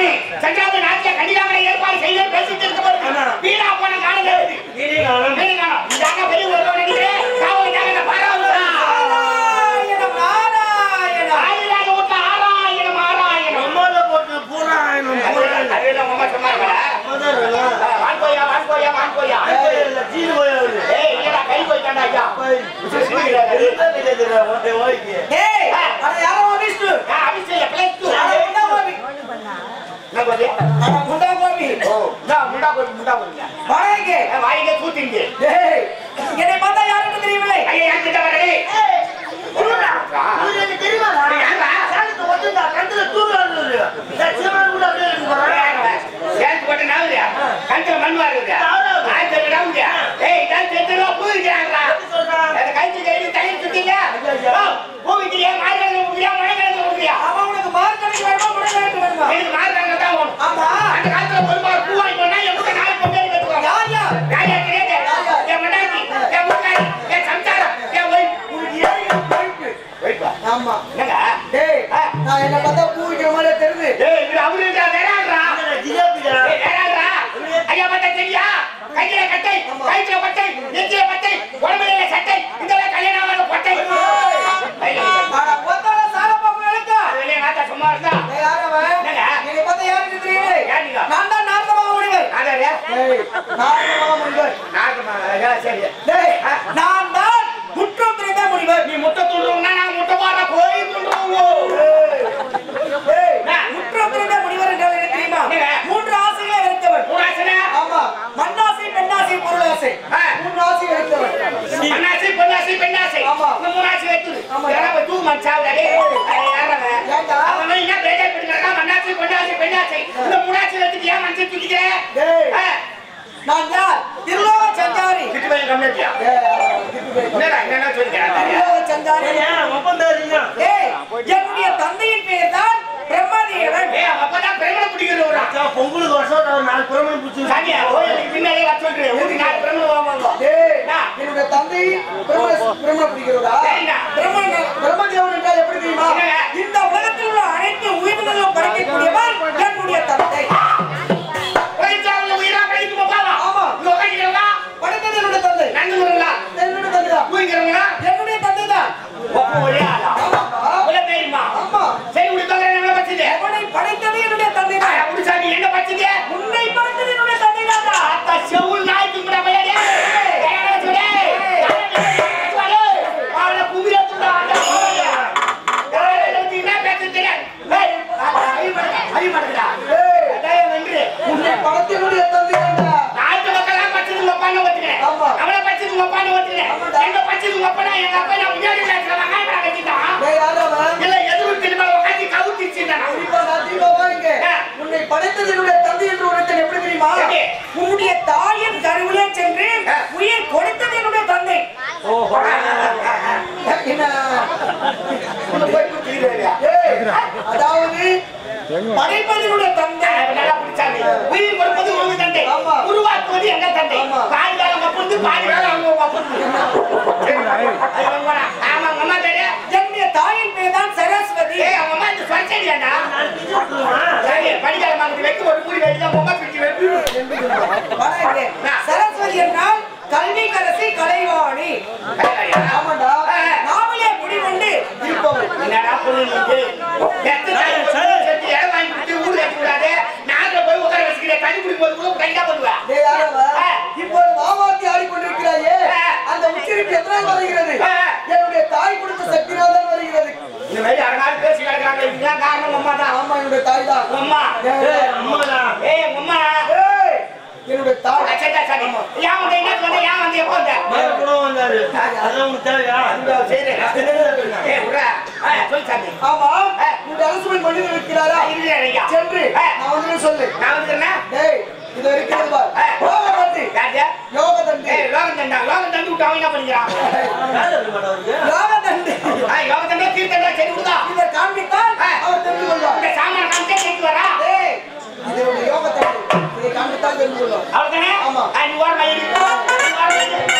சுவாமி சந்திராபுரி நாட்டிய கண்டிகாமலை ஏற்பாடு செய்ய பேசிட்டு இருக்க போது வீணா போன காலம் இருக்குது. நீரே காணும். வீணு காலம். இதாங்க பெரிய ஒருவன் நினைக்கிறேன். காவலுக்காக இந்த பராமரிசா. நாராயணம் நாராயணம் ஆயிரம் வீட்டுல ஆறாயிரம் ஆறாயிரம். நம்மால போட்டு பூரா ஆயிரம் அது- பூரா இல்லை. அது எல்லாம் உங்க அம்மா சொன்னாங்களா? அதான் இருக்கா? ஆ, வான் கோயா, வான் கோயா, வான் கோயா. ஏய், இல்ல, சீனு போய் அவரு. ஏய், இல்லடா, கை போயிட்டான்டா ஐயா. போய், இருந்தா தெரியாதுடா, ஓட்டை ஓய்க்கு. டேய் அட யாரோ விஷ்ணு ஆ, அபிஷேக, plus two. அட முண்டா கோபி என்ன கோபி? அட முண்டா கோபி ஓ, இந்தா, முண்டா கோபி, முண்டா கோபிங்க. வணங்க ஏ, வாயிலே தூத்திங்க. டேய் என்னை பார்த்தா யாருக்கும் தெரியவில்லை ஐயா, என் கிட்ட வரடி. சொல்லுடா. இது எனக்கு தெரியுமாடா? நீ யாரா? சேலத்து ஒட்டுண்டா, கண்டுல தூக்குறான்னு சொல்லு. நான் சிவன் கூட அப்படியே இருக்கு பாரு. சேர்த்து போட்டு நாவுறியா? கழுத்துல மண் வாருறியா? நாவுது. ஆயிரத்தி நாவுறியா? ஏய், இதான் செத்து ரூபா பூ விக்கிறாங்களா? எப்படி சொல்றா? அந்த கழுத்து கையில தலையை சுத்திங்க. ஐயா. ஓ, பூ விக்கிறியா? மார்கழியில விக்கிறியா? மழைக்காலத்துல விக்கிறியா? அவன் உனக்கு மார்க் கிடைக்க வேணுமா முடை கிடைக்க வேணுமா எனக்கு மார்கழியில தான் வேணும். ஆமா அந்த காலத்துல ஒரு பார் பூ வாங்கி போனா என் கூட நாலு பொம்பளை கட்டுவாங்க. யார் யார் யார் யார் தெரியாது? என் மண்டாட்டி, என் முக்காரி, என் சம்சாரம், என் wife. உனக்கு ஏன் போயிட்டு wife ஆ? ஆமா என்னங்க? டேய் நான் என்ன பார்த்தா பூ விக்கிற மாதிரி தெரியுது ஏய், இது அவரு இருக்கா? வேணான்றா. என்னடா, ஜிலேபிடா? ஏய், வேணான்றா. ஐயா, பார்த்தா தெரியா? கையில கட்டை, கழுத்துல பட்டை, நெத்தியில பட்டை, உடம்புல சட்டை, இதெல்லாம் கல்யாணம் ஆகாத பட்டை. ஐயா, அட ஒத்தால சாரப்பாப்பு எழுத்தா அது வெளியே நாத்தா சும்மா இருந்தா. டேய் யாரவன் என்னங்க? என்னை பார்த்தா யாருக்கு தெரியவில்லை யார் நீங்க? நான் தான் நார்த்தமாக முடிகள் நாதாரியா? டேய் நார்த்தமாக முடிகள் நாத்தமா, ஐயா, சரி. டேய் நான் தான் குற்றம் தெரிந்த முடிவர் நீ முட்டை துண்டுறோம்னா நாங்க முட்டை போடுற கோழி துண்டுருவோம். டேய் என்ன? குற்றம் தெரிந்த முடிவர் என்றால் என்ன தெரியுமா என்னங்க? மூன்று ஆசைகளை வெறுத்தவன் மூணாசனா? ஆமா மண்ணாசை பெண்ணாசை பொருளாசை ஆ. மூன்று ஆசை வெறுத்தவன் மண்ணாசை, பொன்னாசை, பெண்ணாசை. ஆமா. இந்த மூணாசை வைத்துரு. ஆமா. இதெல்லாம் போய் தூக்கு மனுஷன் சாவுடா, டேய். அது யாரவன்? ஏன்டா? அவன் வந்து என்ன பேஜார் பண்ணிக்கிறான்? மண்ணாசை, பொன்னாசை, பெண்ணாசை. இந்த மூணாசை வைத்துட்டு ஏன் மனுஷன் தூக்கிக்கிற? டேய் ஆ. நான் யார் திருலோக சஞ்சாரி திட்டு பையன் கம்மியாட்டியா? டேய், திட்டு போய். என்னடா, என்னென்ன சொல்லிக்கிறான்? திருலோக சஞ்சாரி ஏய், ஏன் ஒப்பந்தாதீங்க? டேய் என்னுடைய தந்தையின் பெயர் தான் பிரம்மதேவன் ஏய், அவன் அப்பதான் பிரமணம் பிடிக்கிறவரா? அக்கா, பொங்கலுக்கு வருஷம் நான் நாலு பிரமணம் பிடிச்சி சாமியா, கோயிலுக்கு பின்னாடியே வர சொல்றேன். ஊருக்கு நாலு பிரமணம் வாங்குவாங்க. டேய் என்ன? என்னுடைய தந்தை பிரம்ம பிரம்ம பிடிக்கிறவரா சரிண்ணா. பிரம்ம பிரம்மதேவன் என்றால் எப்படி தெரியுமா என்னங்க? இந்த உலகத்தில் உள்ள அனைத்து உயிர்களும் படைக்கக்கூடியவன் என்னுடைய தந்தை கோயிலுக்கு உயிரா படைக்குமா பாவா? ஆமா. இங்க உட்காந்துக்கிறவங்களா? படைத்தது என்னுடைய தந்தை நண்டுங்கிறவங்களா? என்னுடைய தந்தை தான் தூங்கிக்கிறவங்களா? என்னுடைய தந்தை தான் ஒப்ப ஒரே ஆளா? ஆமாப்பா. இவ்வளவு தெரியுமா? ஆமா சரி, உனக்கு தொந்தரவு என்ன பச்சது? அவனை படைத்தது என்னுடைய தந்தை ஆ, தான் அப்படி சாமி, என்ன பச்சது? உன்னை படைத்தது என்னுடைய தந்தை தான் அத்தா செவுள் நாய் திங்குடா பையனே. ஏய், சொல்லு. சொல்லு. அவனை குதிரை துண்டா, அந்த கோயில. ஏய், எனக்கு என்ன பேச தெரியாது. ஏய், அறிவுபடுறா, அறிவுபடுறா. ஏய், தயவு வென்று. உன்னை படைத்தனுடைய தந்தை தான் நாட்டு மக்கள்லாம் பச்சது உங்க அப்பான்னு ஒத்துக்கிறேன். ஆமா. அவனை பச்சது உங்க அப்பான்னு ஒத்துக்கிறேன். ஆமாடா. எங்க பச்சது உங்க அப்பனா, எங்க அப்பா நான் முன்னாடி பேசுற வெங்காயம் பழம் வச்சுட்டான். டேய் யாரவன் இல்ல, எதிர்வு திரும்ப உட்காந்து கவுத்திச்சுட்டானா. இப்ப நான் தீபாவா இங்க ஆ. உன்னை படைத்தது என்னுடைய தந்தை என்று உரைத்தன் எப்படி தெரியுமா எப்படி? உன்னுடைய தாயின் கருவிலே சென்று ஆ. உயிர் கொடுத்தது என்னுடைய தந்தை என்ன உன்னை போய் குத்திக்கிறேன். ஏய், அதாவது படைப்பது என்னுடைய தந்தை நல்லா பிடிச்சாங்க. உயிர் கொடுப்பது உங்க தந்தை. ஆமா. உருவாக்குவது எங்க தந்தை. ஆமா. பாதி காலம் உங்க பொண்ணு, பாதி காலம் அவங்க உங்க பொண்ணு. அது உங்க அம்மா. ஆமா, உங்க அம்மா பேரு? என்னுடைய தாயின் பேர் தான் சரஸ்வதி ஏய், அவங்க அம்மா இந்த சொற்செடியாண்டா? சரி, படிக்காத மகனுக்கு வைக்க ஒரு மூடி வைக்க, பொம்மை பிடிச்சி வைக்க. வணங்கு. சரஸ்வதி என்றால் கல்வி கரசி கலைவாணி ஆமாண்டா நாவலே குடிகொண்டு இருப்பவள் என்னடா பொண்ணு நீங்க? எத்தனை நாள் பொண்ணு செத்து இடம் வாங்கி கொடுத்து ஊர் கட்டி விடாத. நாட்டுல போய் உட்கார வச்சுக்கிறேன். கறி குடிக்கும்போது கூட கைதா பண்ணுவா. டேய் யாரவ ஆ. இப்போது மாவாத்தி ஆடிக்கொண்டிருக்கிறாயே ஆ. அந்த உச்சரிப்பு எத்தனால் வருகிறது ஆ. என்னுடைய தாய் கொடுத்த சக்தினால் தான் வருகிறது இந்த மாதிரி அழகாக பேசி கிடக்குறாங்க. இதுதான் காரணம் அம்மா தான். ஆமா என்னுடைய தாய் தான் உங்க அம்மா. ஏய், அம்மாடா. ஏய், உங்க அம்மா. ஏய், என்னுடைய தாய் அச்சா, சரி. ஏன் வந்து என்ன சொன்ன? ஏன் வந்து எப்போ வந்த? மேல கூட வந்தாரு. அதெல்லாம் உனக்கு தேவையா? சரி. ஏய், விட்றா. ஆ, சொல்லு சாமி. ஆமா ஆ. உன்னுடைய அரசுமன் மனிதன் இருக்கிறாரா இருக்கிறேன் ஐயா. சென்று ஆ. நான் வந்து சொல்லு நான் வந்துக்கிறேன்னா? டேய் இது இருக்கிறது பார் ஆ. யோக தண்டி யாரு? யோக தண்டி ஏய், லோகம் தண்டா. லோகம் தண்டு விட்டு அவன் என்ன பண்ணிக்கிறான்? வேலை இருக்க மாட்டா அவருக்கு? யோக தண்டி ஆ, யோகம் தண்டா, கீர்த்தண்டா, சரி விடுதா. இதை காண்பித்தால் ஆ. அவர் தெரிந்து கொள்வார் இந்த சாமான காமிச்சா கேட்டு வரா? டேய் இது ஒரு யோக தண்டி இதை காண்பித்தால் தெரிந்து கொள்வார் அவ்வளவுதானே? ஆமா. ஆ, நீ ஓரமா இரு. நீ ஓரமா இரு.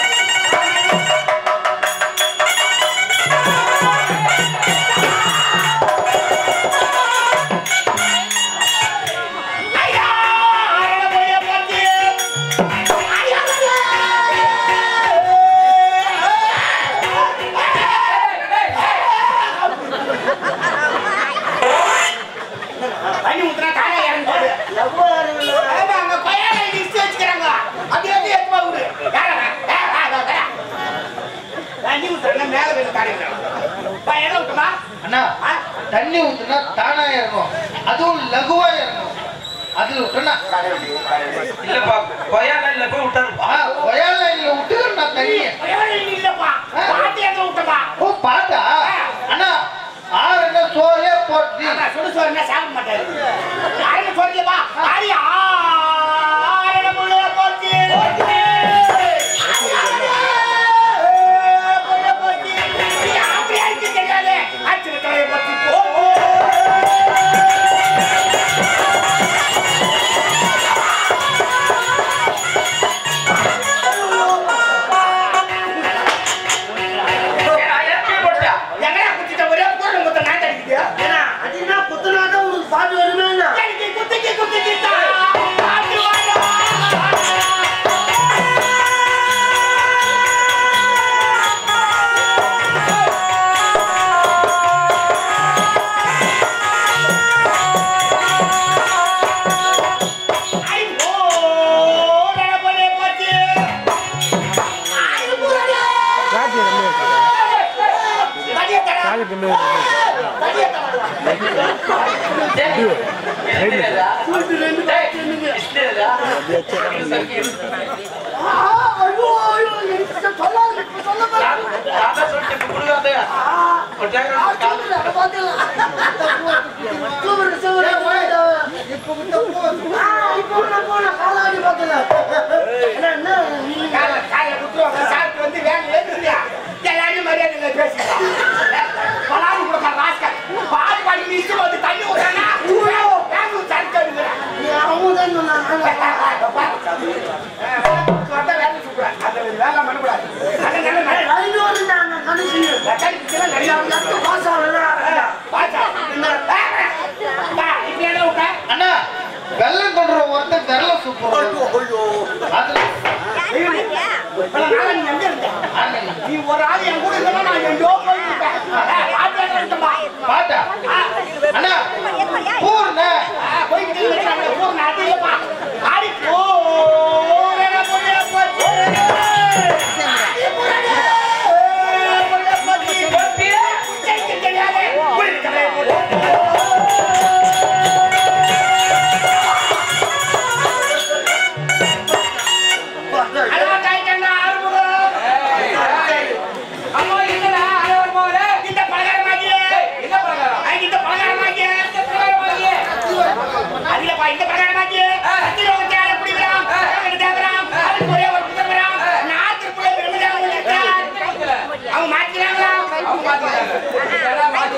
அண்ணா தண்ணி ஊத்துனா தானா இறங்கும் அதுவும் லகுவா இறங்கும் அது விட்டுனா இல்லப்பா கொய்யா இல்ல போய் விட்டாருப்பா ஒயால இல்ல விட்டு நான் தண்ணிய இல்லப்பா பாட்டி எங்க விட்டப்பா ஓ பாத்தா அண்ணா ஆறு என்ன சோறே போட்டு ஆமா, சுடு சோறுனா சாப்பிட மாட்டாரு யாருன்னு சொல்லியப்பா ஆடி ஆரண முள்ள போச்சு அப்படி அடிக்க தெரியாது அடிச்சு தலையை பத்தி எங்கடா குத்திட்ட ஒரே பொருள் மொத்தம் நாட்டு அடிக்குது ஏன்னா, அதுனா குத்துனாதான் உனக்கு பாட்டு வருமே என்ன? எனக்கு குத்திக்கு குத்திக்கிட்டா பாட்டு வாடா ஐ போடா போடே போச்சு ஐ போடா கடிய தரா கடிய தரா ஆ, ஐயோ, ஐயோ, எனக்கு சொல்லாத, இப்ப சொல்ல பாரு. ஆ, சொல்லுடா, பாத்துக்கலாம். சூப்பர், சூப்பர், போயிட்டு. ஆ, இப்போ நான் போனேன், காலாடி பாத்துக்கலாம். என்ன, என்ன, நீ கால கால குத்துவாங்க சாப்பிட்டு வந்து வேலை ஏத்துறியா எல்லாரும் மரியாதை பேசிக்கலாம் பலாரி கொடுக்க ராஸ்கல் பாடி பாடி நிச்சு வந்து தண்ணி விடுறானா வேங்க தடுக்கிறான் நீ அவங்க தான் சொன்னாங்க. வேலை சொல்றேன் அந்த வேலை பண்ணக்கூடாது அந்த நல்ல நல்ல லைன் வருந்தாங்க, கடைசி. மெக்கானிக்கெல்லாம் நிறையா அடுத்து பாஸ் ஆகலாம். பாத்தா இப்படி என்ன விட்டா அண்ணா வெள்ளம் கொண்டு ஒருத்தன் விரல சூப்பர் ஐயோ, ஐயோ. அதுல இவ்வளவு நாளா நீ எங்க இருந்த ஆமாண்ணா. நீ ஒரு ஆள் என் கூட இருந்தா நான் எங்கோ போயிருப்பேன் பாத்து இருக்கமா பாட்டா அண்ணா பூர்ண போய்கிட்டு இருக்கிறாங்க ஊர் நாட்டிலப்பா ஆடி போறேன போறே போச்சு ஆடி போறேன போறே போச்சு போச்சு ஜெயிக்க தெரியாது குளிக்கவே அழகா கைக்கண்ணா ஆறுமுகம் அம்மா இல்லடா அழகர் போறே இந்த பலகாரமாகியே இந்த பலகாரம் இந்த பலகாரமாகியே இந்த பலகாரமாகியே அதுலப்பா இந்த பலகாரமாகியே அத்திரோக தேட குடிக்கிறான் தேவன் தேவராம் அதுக்கு ஒரே ஒரு புத்தகராம் நாட்டு பிள்ளை பெருமையாக உள்ளிருக்கிறார் அவங்க மாத்திக்கிறாங்களா அவங்க மாத்திக்கிறாங்க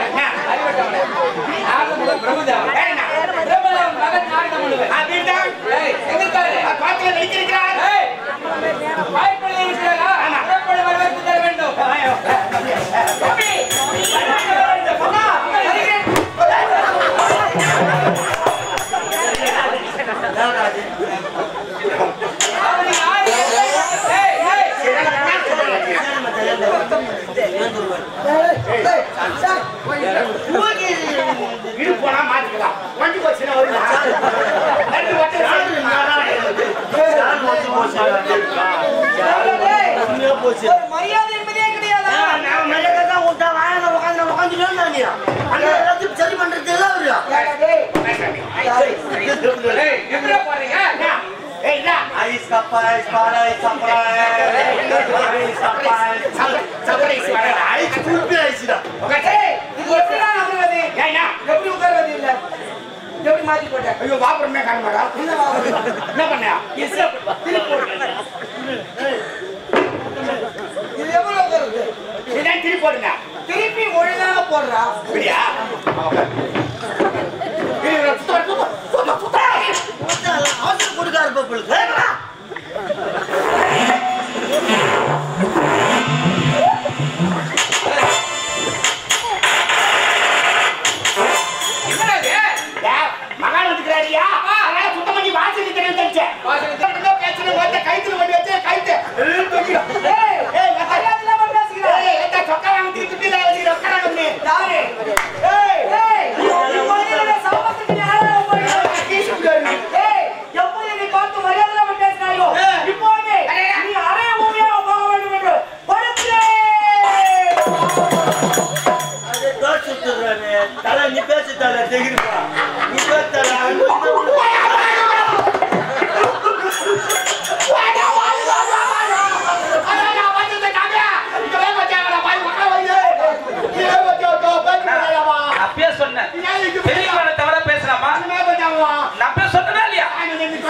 பாத்துல நடிச்சிருக்கிறார் இடு போனா மாத்திக்கலாம் வண்டி போச்சுன்னா வருமா ரெண்டு வட்டம் சார் வந்து போச்சு. உண்மையா போச்சு. ஒரு மரியாதை என்பதே கிடையாது ஆ, நான் மெல்லக்கா தான் விட்டேன். வாயால உட்காந்து நான் உட்காந்துட்டேன் நானு. அந்த எல்லாத்தையும் சரி பண்றது எல்லாம் அவரு. ஏய் இந்தா. ஐஸ் கப்பா, ஐஸ் பாலா, ஐஸ் சப்பரா, ஐஸ் கப்பா, ஐஸ் சர்ப்ரைஸ் வரடா. ஐஸ் குல்பி ஐஸ்டா. உட்காரு. இது எப்படிடா நம்புவது ஏய்ண்ணா. எப்படி உட்கார்வது இல்ல எப்படி மாத்தி போட்டேன் ஐயோ வாபுரமே காண மாட்டா என்ன பண்ண இது எவ்வளவு உட்காருது இதான் திருப்பி போடுங்க திருப்பி ஒழுங்காக போடுறா இப்படியா இரு, இரு, சுத்த, சுத்த, சுத்த, சுத்த. அவசரம் கொடுக்காரு பப்புளுக்கு. ஏங்கடா? ஏய், மகான் வந்துக்கிறாரியா அதனால சுத்தம் பண்ணி வாசலுக்கு தெரியும் தெரிஞ்சேன் பேசுறேன் வந்து கைத்துல வண்டி வச்சு கைத்து ஏய், தூக்கிடும். ஏய், ஏய், வெத்தலை. மரியாதை இல்லாம பேசுகிறேன் ஏய், ஏத்தா, சொக்கா வாங்கி திருப்பி திருப்பி வச்சுக்கிற, உட்காராங்க நீ. யாரு ஏய், ஏய் நீ மரியாதை சாமத்துக்கு நீ ஆளா போய் கீழ் சுடுகாடு. ஏய் எப்போ என்னை பார்த்து மரியாதை இல்லாம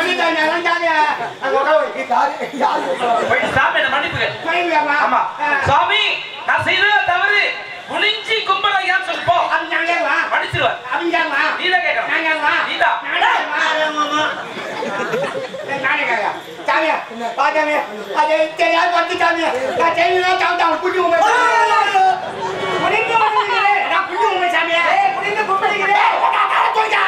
வந்துட்டாங்க, வந்துட்டாங்க. அங்க உட்காரு. யாரு யாரு கூப்பிடுறாங்க? போயிட்டு சாமி என்ன மன்னிப்புங்க மனைவியாம்மா? ஆமா ஆ. சாமி நான் செய்தது தவறு குனிஞ்சி கும்பலையான்னு சொல்லி போ அப்படி நாங்க வா. மன்னிச்சிருவார் அப்படி நாங்க வா. நீதான் கேட்கணும் நாங்க வா. நீதான் நாங்க வா. நானே கேட்க. சாமியா, வா சாமியா. அது தெரியாது வந்து சாமியா. நான் தெரியுதா சாப்பிட்டு அவன் குட்டி உண்மை குனிந்து வணங்குகிறேன். நான் குட்டி உண்மை சாமியா. ஏய், குனிந்து கும்பிடுகிறேன். ஏய், நான் தர போயிட்டா.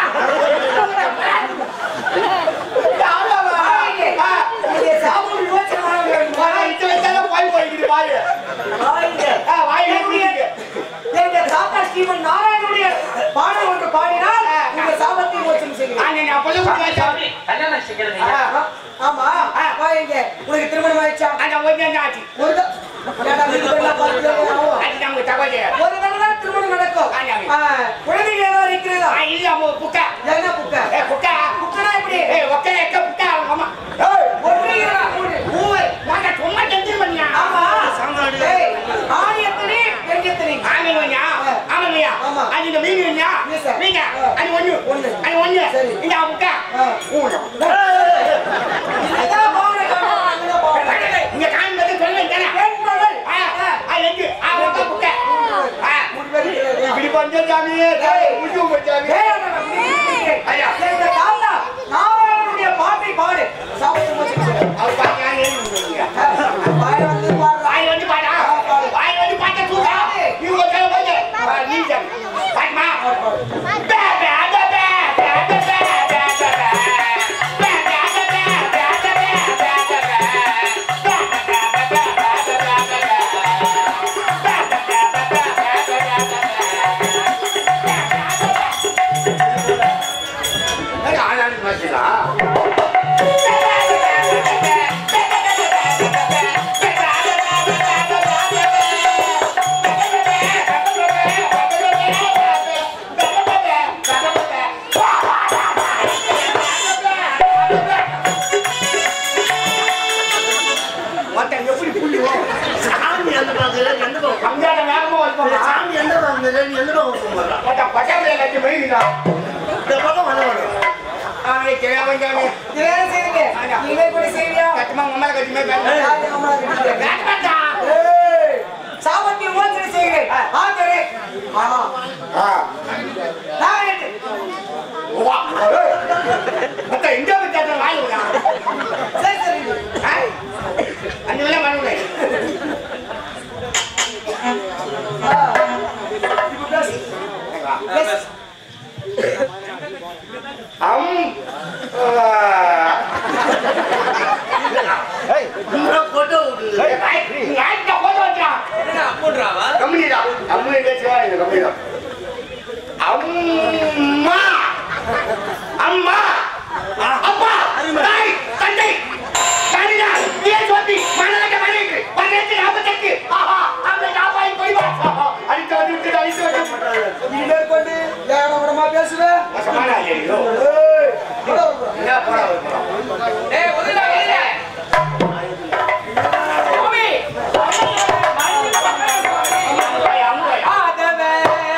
யாரா வா? ஆ. இங்கே சாபம் விமோசனம் ஆக வேண்டும். வா, இட்டு வச்சாலும் போய் போய்க்குது வாயு. வாங்க. ஆ, வாயிலே என்னுடைய குடிக்குது. எங்க தாத்தா ஸ்ரீமன் நாராயணனுடைய பாடல் ஒன்று பாடினால் உங்க சாபத்தை மோசம் செய்கிறேன் ஆ, நீங்க அப்பதான் சாமி, குடிக்காத. சாமி கல்யாணம் செய்கிறேன் ஆ, ஆமா வா இங்க உனக்கு திருமணம் ஆயிடுச்சா அந்த ஒரு நேரம் ஆச்சு. ஒரு த- ஏன்டா வீட்டு பேர்லாம் பார்த்துட்டே போறான்? அது நமக்கு தகவல் ஒரு தடவை தான் திருமணம் நடக்கும் ஆமாம். ஆ, குழந்தைகள் ஏதாவது இருக்கிறதா ஆ, இல்ல அம்மா, புக்கா. என்ன புக்க ஏய், புக்கா. புக்கனா எப்படி ஏய், ஒக்கரை எக்க புக்கா, அவங்க அம்மா. ஒன்றுகிறா மூணு ஊரு. வாங்க, சும்மா tension பண்ணியா? ஆமா சாங்காடு. ஏய், ஆண் எத்தனை பெண் எத்தனை ஆமாங்க ஐயா. ஆமாங்க ஐயா. ஆமா. அது இந்த மீன் ஐயா. Yes, sir. மீன். ஆ. அது ஒண்ணு. ஒண்ணு. அது ஒண்ணு. சரி. இந்த புக்கா. ஆ. மூணு. இதுதான் பாவனை காரணம் அதுதான் பாவனை இங்க காண்பது சொல்லுங்க தானே? பெண் மகள் ஆ, அது எங்க? ஆ, ஒக்கா புக்கா. ஆ. மூணு பேர் இருக்கிறாங்க. இப்படி பண்ற சாமி. ஏய். முடிச்சு போச்சு சாமி. ஏய், அவனை நான் பிடிக்கிறேன். ஐயா. எங்க தாத்தா நாராயணனுடைய பாட்டை பாடு சாபத்தை மோசம் செய்கிறேன் அவர் பாருங்க, ஏன் சொல்லுங்க? வாய் வந்து பாடுறா வாய் வந்து பாடா. வாய் வந்து பாட்ட தூக்கா. இவங்க சொல்ல போது. வா, நீ சொல்லு. பாட்டுமா. பே, பே, அட, பே, பே, அட, பே, பே, அட, பே. பே, பே, அட, பே, பே, அட, பே, பே, அட, பே. பே, பே, பே, பே, பே, பே, அட, பே, அட, பே. பே, பே, பே, பே, பே, பே, பே, அட, பே. ஏங்க, ஆளாளுக்கு பார்த்தீங்களா? மொத்தம் எப்படி புரியும் சாமி எந்த பக்கம் எந்த பக்கம் அங்காட வேகமா வருவாங்க சாமி எந்த பக்கம் இல்லை, நீ எந்த பக்கம் போக மாட்டா? மொத்தம் பட்டாம்பு எல்லாத்தையும் போயிருந்தா இந்த பக்கம் வர வரும் அவனை தெரியாம சாமி இது வேற செய்யுங்க நீங்களே கூட செய்வியா கட்டுமா உம்மலை கட்டுமே பேச யாரு அம்மா கிட்ட வேண்டாம்டா. ஏய், சாபத்தை மோசம் செய்கிறேன் ஆத்தரே ஆமா நாராயணன் வா. ஏய். மொத்தம் எங்க விட்டாங்க வாய் விடா சரி சரி அந்த வேலை பண்ணல ஆ. இப்ப பேசு. பேசு. அம் இந்த போட்டோ விடுது கம்பெனிடா கம்பெனி பேசுவா இந்த கம்பெனிடா அம்மா அம்மா அப்பா தாய் தந்தை கனிதா நீ சொல்லி மனதக்க மனைவி பதினெட்டு நாற்பத்தெட்டு ஆஹா அந்த நாப்பாய் போய் வா அடித்து வந்து விட்டு அடித்து வந்து நீ மேற்கொண்டு ஏன விடமா பேசுவேன் மோசமான ஐயோ ஏய், போடா, போடா. என்ன போடா ஏய் ஒதுடா வெளியில சாமி அம்மாய் அம்மாய் ஆதவே,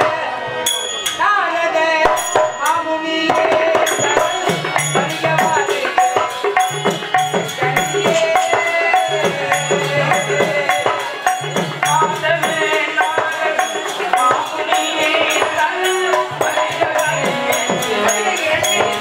நாரதே, ஆமுனியே, பரிகவாதே, கண்ணியே. ஆதவே, நாரதே, ஆமுனியே, பரிகவாதே,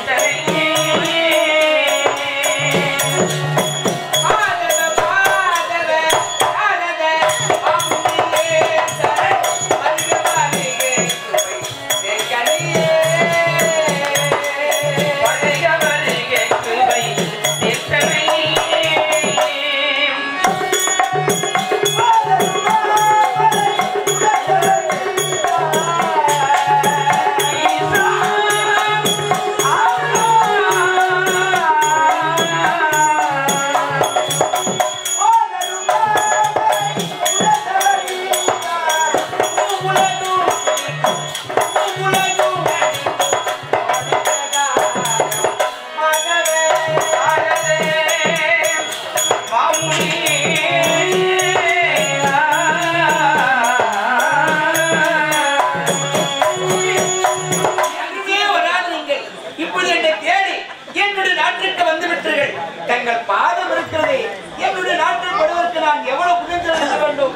தங்கள் பாதம் இருக்கிறது என்னுடைய நாட்டில் படுவதற்கு நான் எவ்வளவு புரிந்து செலுத்த வேண்டும்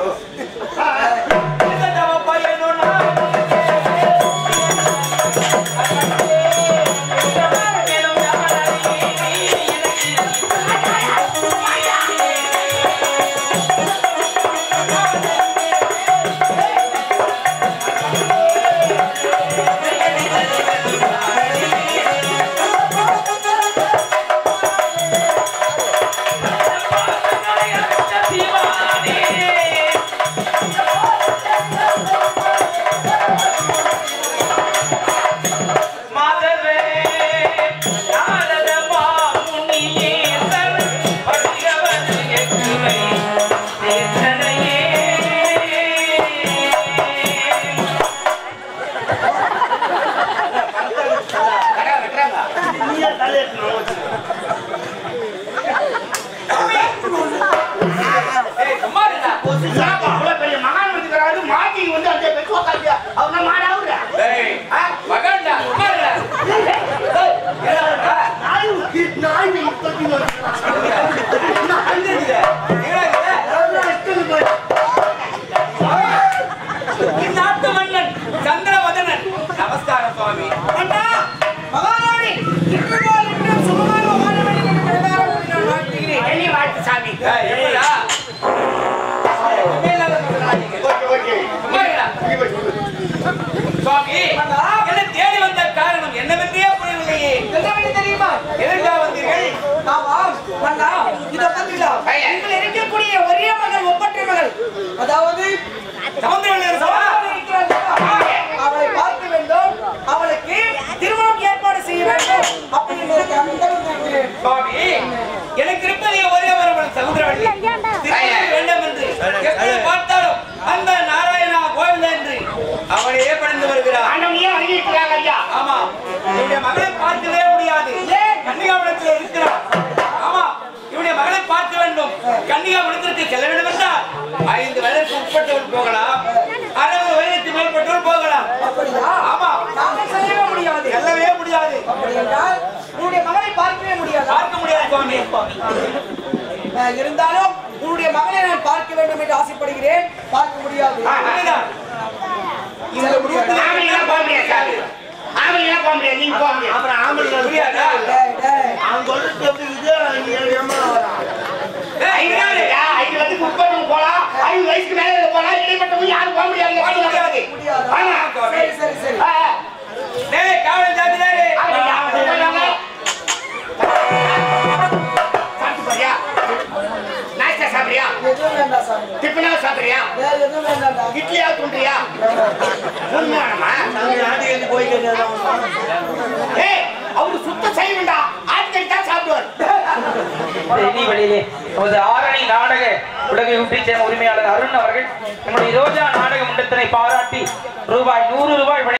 இந்த தவ பயனோ நான் மாதவே நாரத மாமுனியே சர் பரிகவது எக்குவை தேசனையே கடை வெட்டுறாங்க நீயே தலையெடுக்கணும் ஏய் சும்மா இருடா சாப்பா, அவ்வளவு பெரிய மகான் வந்துக்கிறாரு மாட்டி வந்து அந்த பெற்று உட்காந்து அவர் நம்ம மாடாவுற ஏய் மகன்டா சும்மா இருடா ஏய் என்னடா நாய் நாய் முப்பத்தி ஒன்று அங்க இருக்கு எங்கடா இருக்கு இந்நாட்டு மன்னன் சந்திரவதனன் நமஸ்காரம் சுவாமி அண்ணா மகாராணி இன்றுதான் இன்னும் சுகமாக வாழ வேண்டும் என்று பிரகாரம் நான் வாழ்த்துகிறேன் எண்ணி வாழ்த்து சாமி ஏய், எப்படிடா? உண்மையில்லாத முதலாளிங்க. ஓகே ஓகே சும்மா இருடா. சுவாமி, என்னை தேடி வந்த காரணம் என்னவென்றே புரியவில்லையே என்னவென்று தெரியுமா எதற்காக வந்தீர்கள் ஆமாம் அண்ணா இத பத்திலா நீங்கள் இருக்கக்கூடிய ஒரே மகள் ஒப்பற்ற மகள் அதாவது சமுத்திரவள்ளி சவாலாக இருக்கிறாள் அல்லவா? அவளை பார்க்க வேண்டும் அவளுக்கு திருமணம் ஏற்பாடு செய்ய வேண்டும் அப்படி எனக்கு அமைந்தவன் கேட்கிறேன் சுவாமி எனக்கு இருப்பதே ஒரே ஒருவன் சமுத்திரவள்ளி திருமணம் வேண்டும் என்று எப்படி பார்த்தாலும் அந்த நாராயணா கோவிந்தா என்று அவனையே பணிந்து வருகிறார் ஆண்டவனையே வணங்கிட்டு ஐயா ஆமா இவனுடைய மகளை பார்க்கவே முடியாது கன்னிகாபுரத்தில் இருக்கிறார் ஆமா இவனுடைய மகளை பார்க்க வேண்டும் கன்னிகாபுரத்திற்கு செல்ல வேண்டும் என்றால் ஐந்து வயதுக்கு உட்பட்டவர் போகலாம் அறுபது வயதுக்கு மேற்பட்டவர் போகலாம் அப்படியா ஆமா நாங்கள் செய்யவே முடியாது செல்லவே முடியாது அப்படி என்றால் உன்னுடைய மகளை பார்க்கவே முடியாதா பார்க்க முடியாது சுவாமி அஹ், இருந்தாலும் உன்னுடைய மகளை நான் பார்க்க வேண்டும் என்று ஆசைப்படுகிறேன் பார்க்க முடியாது உண்மைதான். இந்த செல்ல முடியாது. குரூப்பில் ஆம்பளைங்களாம் போக முடியாது சாமி ஆம்பளைங்களாம் போக முடியாது நீங்க போக முடியாது அப்புறம் ஆம்பளை புரியாதா? டேய், டேய். அவன் சொல்றது எப்படி விஜய் நீ ஏமா வரான் ஏய், ஐந்து இவனாரு? ஐயா, ஐந்து வயசுக்கு உட்பட்டவங்க போலாம் ஐந்து வயசுக்கு மேல போலாம் இடைப்பட்டவங்க யாரும் போக முடியாது போக முடியாது. முடியாதா? ஆமா. சரி சரி சரி ஆ, டேய், காவல் ஜாதிதாரே. ஆ, ஐயா, போயிடலாமா? சாப்பிட்டு போறியா நாஸ்டா சாப்பிடுறியா எதுவும் வேண்டாம் சாமி டிஃபனா சாப்பிடுறியா வேற எதுவும் வேண்டாம்டா இட்லியா துண்டுறியா உண்மையானமா நாட்டுக்கு போய் கேட்டா ஏய் அவரு சுத்த செய்வண்டா ஆட்கள் தான் சாப்பிடுவார் செய்தி வழியிலே நமது ஆரணி நாடக உலகை ஊட்டிச் சேர்ந்த உரிமையாளர் அருண் அவர்கள் நம்முடைய ரோஜா நாடக மன்றத்தினை பாராட்டி ரூபாய் நூறு ரூபாய் வழங்கி